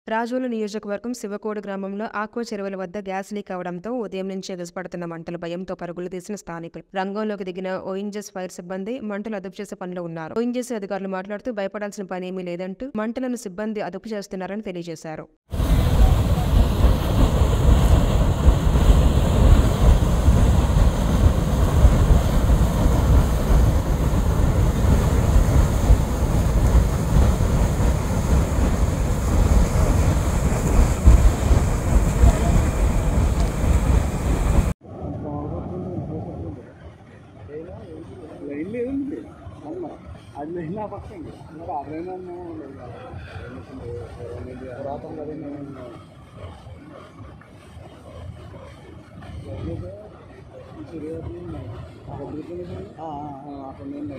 రాజోలు నియోజకవర్గం శివకోడు గ్రామంలో ఆక్వా చెరువుల వద్ద గ్యాస్ లీక్ అవడంతో ఉదయం నుంచే విస్పడుతున్న మంటలు భయంతో పరుగులు తీసిన స్థానికులు రంగంలోకి దిగిన ఓయింజెస్ ఫైర్ సిబ్బంది మంటలు అదుపు చేసే పనిలో ఉన్నారు ఓయింజెస్ అధికారులు మాట్లాడుతూ భయపడాల్సిన పని ఏమీ లేదంటూ మంటలను సిబ్బంది అదుపు చేస్తున్నారని తెలియజేశారు లైన్ లేదండి అమ్మ అది లైన్ నా పక్కన మరి అదైనా పురాతన కదా నేను అక్కడ నేను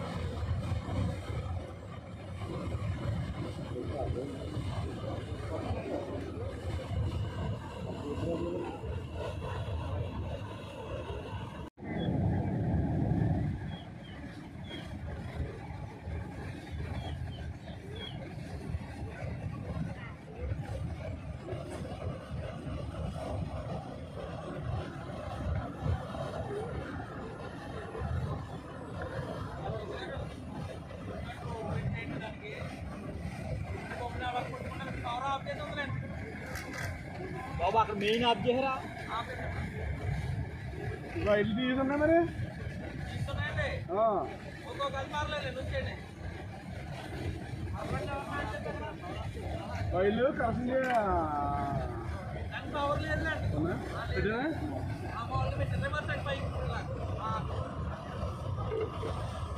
బాబు అక్కడ మెయిన్ ఆఫ్ చేసారా రైలు తీసుకున్నా మరి ఆ. రైలు కరెక్ట్ పెట్టినా